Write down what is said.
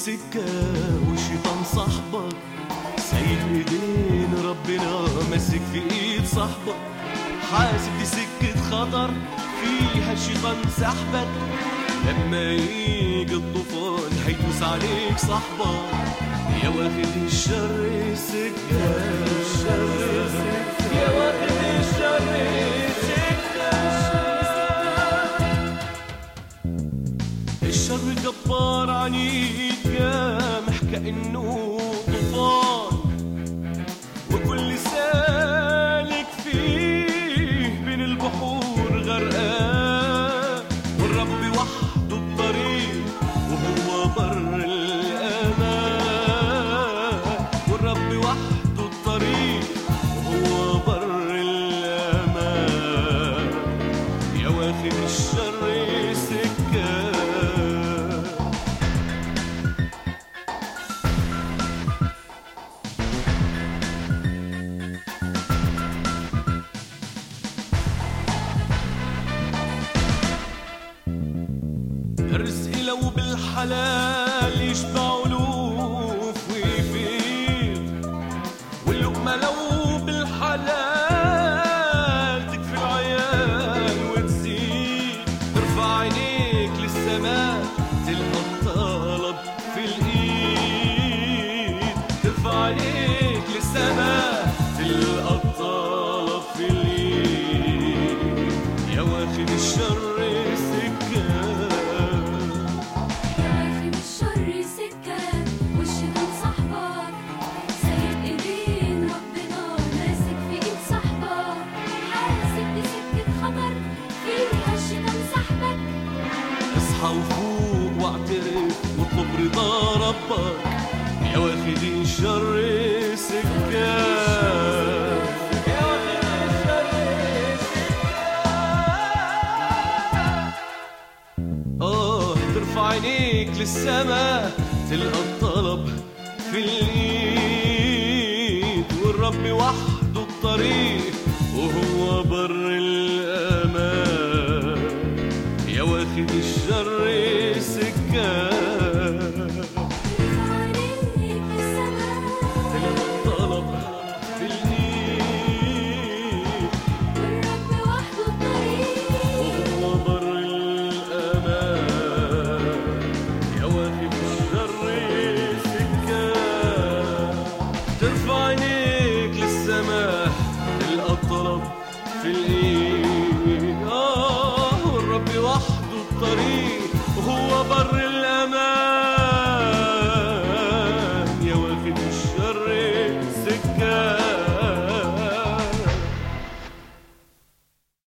سكة والشيطان صاحبك سايب ايدين ربنا ماسك في ايد صاحبك حاسب دي سكة خطر فيها الشيطان سحبك لما يجي الطوفان هيدوس عليك صاحبك يا واخد الشر سكة الشر سكة يا واخد الشر سكة الشر جبار عنيد جامح كأنه طوفان وكل سالك فيه بين البحور غرقان والرب وحده الطريق وهو بر الأمان والرب وحده الطريق وهو بر الأمان يا واخد الشر سكة الرزق لو بالحلال يشبع ألوف ويفيض واللقمة لو بالحلال تكفي العيال وتزيد ترفع عينيك للسماء تلقى الطلب في الإيد ترفع عينيك للسماء تلقى الطلب في الإيد يا واخد الشر سكة في الشر سكة والشيطان صاحبك سايب ايدين ربنا ماسك في ايد صاحبك حاسب بسكة خطر فيها الشيطان سحبك اصحى وفوق واعترف واطلب رضا ربك يا واخد الشر سكة يا واخد الشر سكة. اه ترفع عينيك للسماء تلقى الطلب في الايد والرب وحده الطريق وهو بر الامان يا واخد الشر سكه عليك السماء تلقى الطلب في الايد والرب وحده الطريق وهو بر الأمان يا واخد الشر سكة ترفع عينيك للسماء تلقى الطلب في الإيد آه والرب وحده الطريق وهو بر